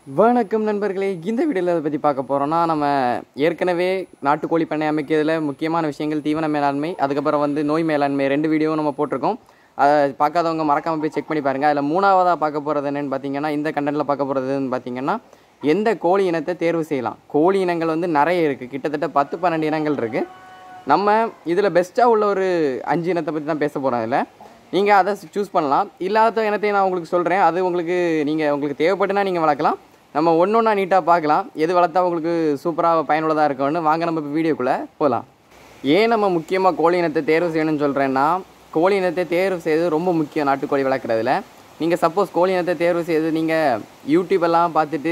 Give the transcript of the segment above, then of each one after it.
வணக்கம் நண்பர்களே இந்த வீடியோவில் அதை பற்றி பார்க்க போகிறோம்னா நம்ம ஏற்கனவே நாட்டுக்கோழி பண்ணை அமைக்கிறதுல முக்கியமான விஷயங்கள் தீவன மேலாண்மை அதுக்கப்புறம் வந்து நோய் மேலாண்மை ரெண்டு வீடியோவும் நம்ம போட்டிருக்கோம் அதை பார்க்காதவங்க மறக்காமல் போய் செக் பண்ணி பாருங்கள் அதில் மூணாவதாக பார்க்க போகிறது என்னென்னு பார்த்தீங்கன்னா இந்த கண்டென்ட்டில் பார்க்க போகிறதுன்னு பார்த்தீங்கன்னா எந்த கோழி இனத்தை தேர்வு செய்யலாம் கோழி இனங்கள் வந்து நிறைய இருக்குது கிட்டத்தட்ட பத்து பன்னெண்டு இனங்கள் இருக்குது நம்ம இதில் பெஸ்ட்டாக உள்ள ஒரு அஞ்சு இனத்தை பற்றி தான் பேச போகிறோம் இதில் நீங்கள் அதை சூஸ் பண்ணலாம் இல்லாத இனத்தை நான் உங்களுக்கு சொல்கிறேன் அது உங்களுக்கு நீங்கள் உங்களுக்கு தேவைப்பட்டுனா நீங்கள் வளர்க்கலாம் நம்ம ஒன்று ஒன்றா நீட்டாக பார்க்கலாம் எது வளர்த்தா உங்களுக்கு சூப்பராக பயனுள்ளதாக இருக்கும்னு வாங்க நம்ம இப்போ வீடியோக்குள்ளே போகலாம் ஏன் நம்ம முக்கியமாக கோழி இனத்தை தேர்வு செய்யணும்னு சொல்கிறேன்னா கோழி இனத்தை தேர்வு செய்வது ரொம்ப முக்கியம் நாட்டுக்கோழி வளர்க்குறதுல நீங்கள் சப்போஸ் கோழி இனத்தை தேர்வு செய்து நீங்கள் யூடியூபெல்லாம் பார்த்துட்டு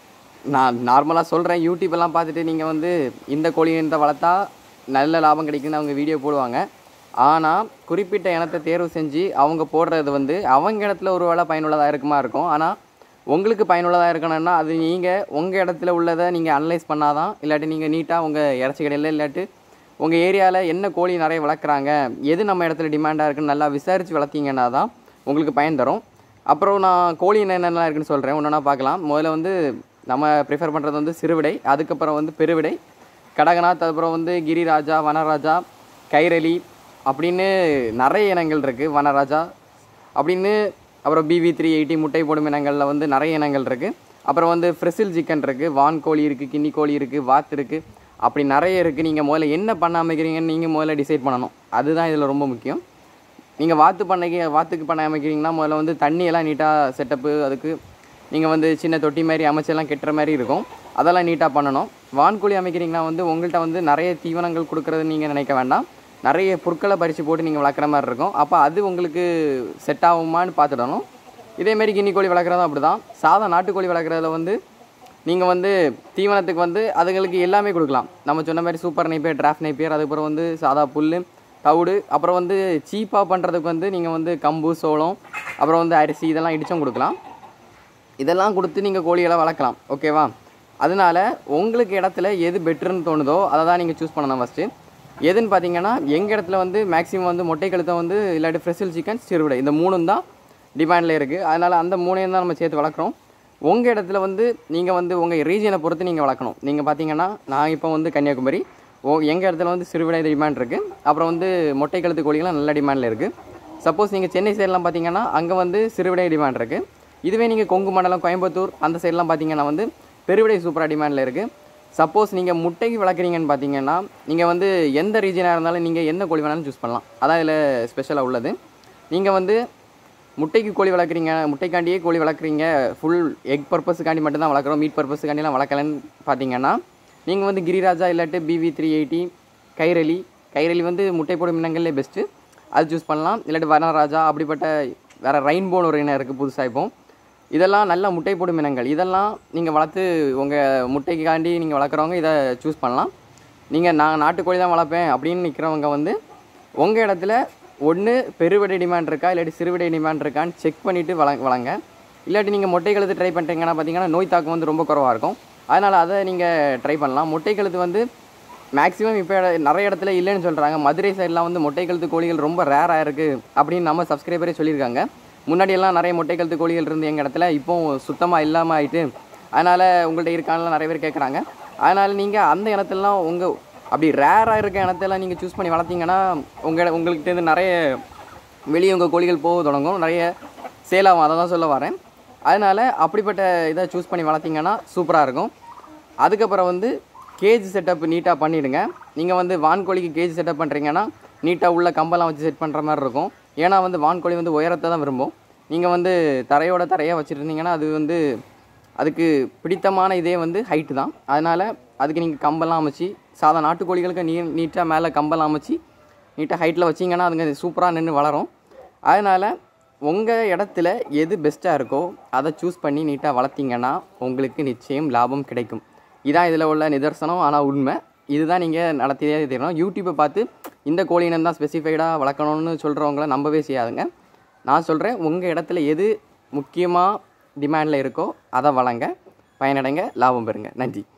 நான் நார்மலாக சொல்கிறேன் யூடியூபெல்லாம் பார்த்துட்டு நீங்கள் வந்து இந்த கோழி இனத்தை வளர்த்தா நல்ல லாபம் கிடைக்குன்னு அவங்க வீடியோ போடுவாங்க ஆனால் குறிப்பிட்ட இனத்தை தேர்வு செஞ்சு அவங்க போடுறது வந்து அவங்க இடத்துல ஒரு வேளை பயனுள்ளதாக இருக்குமா இருக்கும் ஆனால் உங்களுக்கு பயனுள்ளதாக இருக்கணும்னா அது நீங்கள் உங்கள் இடத்துல உள்ளதை நீங்கள் அனலைஸ் பண்ணாதான் இல்லாட்டி நீங்கள் நீட்டாக உங்கள் இறச்சி கடையில் இல்லாட்டி உங்கள் ஏரியாவில் என்ன கோழி நிறைய வளர்க்குறாங்க எது நம்ம இடத்துல டிமாண்டாக இருக்குன்னு நல்லா விசாரித்து வளர்த்தீங்கன்னா தான் உங்களுக்கு பயன் தரும் அப்புறம் நான் கோழி என்னென்னலாம் இருக்குன்னு சொல்கிறேன் ஒன்று ஒன்றா பார்க்கலாம் முதல்ல வந்து நம்ம ப்ரிஃபர் பண்ணுறது வந்து சிறுவிடை அதுக்கப்புறம் வந்து பெருவிடை கடகநாத் அதுக்கப்புறம் வந்து கிரிராஜா வனராஜா கைரளி அப்படின்னு நிறைய இனங்கள் இருக்குது வனராஜா அப்படின்னு அப்புறம் பிவி த்ரீ எயிட்டி முட்டை போடும் இனங்களில் வந்து நிறைய இனங்கள் இருக்குது அப்புறம் வந்து ஃப்ரெசில் சிக்கன் இருக்குது வான் கோழி இருக்குது கின்னி கோழி இருக்குது வாத்து இருக்குது அப்படி நிறைய இருக்குது நீங்கள் முதல்ல என்ன பண்ண அமைக்கிறீங்கன்னு நீங்கள் முதல்ல டிசைட் பண்ணணும் அதுதான் இதில் ரொம்ப முக்கியம் நீங்கள் வாத்து பண்ணைக்கு வாத்துக்கு பண்ண அமைக்கிறீங்கன்னா முதல்ல வந்து தண்ணியெல்லாம் நீட்டாக செட்டப்பு அதுக்கு நீங்கள் வந்து சின்ன தொட்டி மாதிரி அமைச்செல்லாம் கெட்டுற மாதிரி இருக்கும் அதெல்லாம் நீட்டாக பண்ணணும் வான்கோழி அமைக்கிறீங்கன்னா வந்து உங்கள்கிட்ட வந்து நிறைய தீவனங்கள் கொடுக்குறது நீங்கள் நினைக்க வேண்டாம் நிறைய புற்களை பறித்து போட்டு நீங்கள் வளர்க்குற மாதிரி இருக்கும் அப்போ அது உங்களுக்கு செட் ஆகுமான்னு பார்த்துடணும் இதேமாரி கின்னி கோழி வளர்க்குறதும் அப்படி தான் சாதா நாட்டுக்கோழி வளர்க்குறதுல வந்து நீங்கள் வந்து தீவனத்துக்கு வந்து அதுங்களுக்கு எல்லாமே கொடுக்கலாம் நம்ம சொன்ன மாதிரி சூப்பர் நைப்பியர் டிராஃப்ட் நைப்பியர் அதுக்கப்புறம் வந்து சாதா புல் தவிடு அப்புறம் வந்து சீப்பாக பண்ணுறதுக்கு வந்து நீங்கள் வந்து கம்பு சோளம் அப்புறம் வந்து அரிசி இதெல்லாம் இடிச்சும் கொடுக்கலாம் இதெல்லாம் கொடுத்து நீங்கள் கோழிகளை வளர்க்கலாம் ஓகேவா அதனால உங்களுக்கு இடத்துல எது பெட்டர்னு தோணுதோ அதை தான் நீங்கள் சூஸ் பண்ணணும் ஃபஸ்ட்டு எதுன்னு பார்த்தீங்கன்னா எங்கள் இடத்துல வந்து மேக்ஸிமம் வந்து மொட்டை கழுத்தை வந்து இல்லாட்டி ஃப்ரெஷில் சிக்கன் சிறுவிடை இந்த மூணும் தான் டிமாண்டில் இருக்குது அதனால் அந்த மூணையும் தான் நம்ம சேர்த்து வளர்க்குறோம் உங்கள் இடத்துல வந்து நீங்கள் வந்து உங்கள் ரீஜனை பொறுத்து நீங்கள் வளர்க்கணும் நீங்கள் பார்த்தீங்கன்னா நான் இப்போ வந்து கன்னியாகுமரி ஓ எங்கள் இடத்துல வந்து சிறுவிடை டிமாண்ட் இருக்குது அப்புறம் வந்து மொட்டை கழுத்து கோழிகள்லாம் நல்ல டிமாண்டில் இருக்குது சப்போஸ் நீங்கள் சென்னை சைட்லாம் பார்த்தீங்கன்னா அங்கே வந்து சிறுவிடை டிமாண்ட் இருக்குது இதுவே நீங்கள் கொங்கு மண்டலம் கோயம்புத்தூர் அந்த சைட்லாம் பார்த்தீங்கன்னா வந்து பெருவிடை சூப்பராக டிமாண்டில் இருக்குது சப்போஸ் நீங்கள் முட்டைக்கு வளர்க்குறீங்கன்னு பார்த்தீங்கன்னா நீங்கள் வந்து எந்த ரீஜனாக இருந்தாலும் நீங்கள் எந்த கோழி வேணாலும் சூஸ் பண்ணலாம் அதான் இதில் ஸ்பெஷலாக உள்ளது நீங்கள் வந்து முட்டைக்கு கோழி வளர்க்குறீங்க முட்டைக்காண்டியே கோழி வளர்க்குறீங்க ஃபுல் எக் பர்பஸுக்காண்டி மட்டும்தான் வளர்க்குறோம் மீட் பர்பஸுக்காண்டிலாம் வளர்க்கலன்னு பார்த்தீங்கன்னா நீங்கள் வந்து கிரிராஜா இல்லாட்டி BV three eighty Kairali Kairali வந்து முட்டை போடும் இனங்கள்லேயே பெஸ்ட்டு அது சூஸ் பண்ணலாம் இல்லாட்டி வனராஜா அப்படிப்பட்ட வேறு ரெயின்போன் ஒரு இனம் இருக்குது புதுசாக இப்போ இதெல்லாம் நல்ல முட்டை போடும் இனங்கள் இதெல்லாம் நீங்கள் வளர்த்து உங்கள் முட்டைக்காண்டி நீங்கள் வளர்க்குறவங்க இதை சூஸ் பண்ணலாம் நீங்கள் நான் நாட்டுக்கோழி தான் வளர்ப்பேன் அப்படின்னு நிற்கிறவங்க வந்து உங்கள் இடத்துல ஒன்று பெருவிடை டிமாண்ட் இருக்கா இல்லாட்டி சிறுவிடை டிமாண்ட் இருக்கான்னு செக் பண்ணிவிட்டு வள வளங்க இல்லாட்டி நீங்கள் முட்டை கழுத்து ட்ரை பண்ணிட்டீங்கன்னா பார்த்தீங்கன்னா நோய் தாக்கம் வந்து ரொம்ப குறவாக இருக்கும் அதனால் அதை நீங்கள் ட்ரை பண்ணலாம் முட்டை கழுத்து வந்து மேக்ஸிமம் இப்போ நிறைய இடத்துல இல்லைன்னு சொல்கிறாங்க மதுரை சைட்லாம் வந்து மொட்டை கழுத்து கோழிகள் ரொம்ப ரேராக இருக்குது அப்படின்னு நம்ம சப்ஸ்கிரைபரே சொல்லியிருக்காங்க முன்னாடியெல்லாம் நிறைய மொட்டை கழுத்து கோழிகள் இருந்து எங்கள் இடத்துல இப்போ சுத்தமாக இல்லாமல் ஆயிட்டு அதனால் உங்கள்கிட்ட இருக்கான்லாம் நிறைய பேர் கேட்குறாங்க அதனால் நீங்கள் அந்த இடத்துலலாம் உங்கள் அப்படி ரேராக இருக்க இடத்தெல்லாம் நீங்கள் சூஸ் பண்ணி வளர்த்தீங்கன்னா உங்கள் உங்கள்கிட்ட நிறைய வெளியே உங்கள் கோழிகள் போக தொடங்கும் நிறைய சேலாகும் அதை தான் சொல்ல வரேன் அதனால் அப்படிப்பட்ட இதை சூஸ் பண்ணி வளர்த்தீங்கன்னா சூப்பராக இருக்கும் அதுக்கப்புறம் வந்து கேஜ் செட்டப் நீட்டாக பண்ணிவிடுங்க நீங்கள் வந்து வான்கோழிக்கு கேஜ் செட்டப் பண்ணுறீங்கன்னா நீட்டாக உள்ள கம்பெல்லாம் வச்சு செட் பண்ணுற மாதிரி இருக்கும் ஏன்னா வந்து வான்கோழி வந்து உயரத்தை தான் விரும்பும் நீங்கள் வந்து தரையோட தரையாக வச்சுருந்தீங்கன்னா அது வந்து அதுக்கு பிடித்தமான இதே வந்து ஹைட்டு தான் அதனால் அதுக்கு நீங்கள் கம்பெல்லாம் அமைச்சு சாதா நாட்டுக்கோழிகளுக்கு நீ நீட்டாக மேலே கம்பெல்லாம் அமைச்சு நீட்டாக ஹைட்டில் வச்சிங்கன்னா அதுங்க சூப்பராக நின்று வளரும் அதனால் உங்கள் இடத்துல எது பெஸ்ட்டாக இருக்கோ அதை சூஸ் பண்ணி நீட்டாக வளர்த்திங்கன்னா உங்களுக்கு நிச்சயம் லாபம் கிடைக்கும் இதான் இதில் உள்ள நிதர்சனம் ஆனால் உண்மை இதுதான் நீங்கள் நடத்தியே தெரியணும் யூடியூப்பை பார்த்து இந்த கோழி இனம் தான் ஸ்பெசிஃபைடாக வளர்க்கணும்னு சொல்கிறவங்கள நம்பவே செய்யாதுங்க நான் சொல்கிறேன் உங்கள் இடத்துல எது முக்கியமாக டிமாண்டில் இருக்கோ அதை வளங்க பயனடைங்க லாபம் பெறுங்க நன்றி